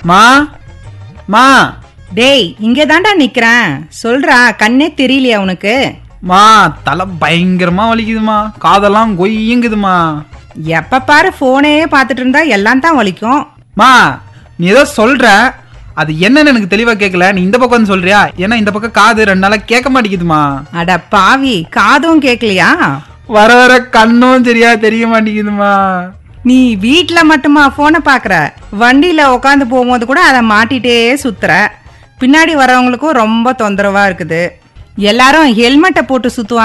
மா மா டேய் இங்கே தாண்டா நிக்கிறேன் சொல்றா கண்ணே தெரியலையா உனக்கு மா தலை பயங்கரமா வலிக்குதுமா காதெல்லாம் கொய்யுங்குதுமா எப்ப பாரு போனே பார்த்துட்டு இருந்தா எல்லாம் தான் வலிக்கும் மா நீ ஏதோ சொல்ற அது என்னன்னு எனக்கு தெளிவா கேட்கல நீ இந்த பக்கம் வந்து சொல்றியா ஏன்னா இந்த பக்கம் காது ரெண்டு நாளா கேட்க மாட்டேங்குதுமா அட பாவி காதும் கேட்கலையா வர வர கண்ணும் சரியா தெரிய மாட்டேங்குதுமா நீ வீட்ல மட்டுமா போனை பாக்குற வண்டியில உட்காந்து போகும்போது கூட அதை மாட்டிட்டே சுத்துற பின்னாடி வரவங்களுக்கும் ரொம்ப தொந்தரவா இருக்குது எல்லாரும் ஹெல்மெட்டை போட்டு சுத்துவாங்க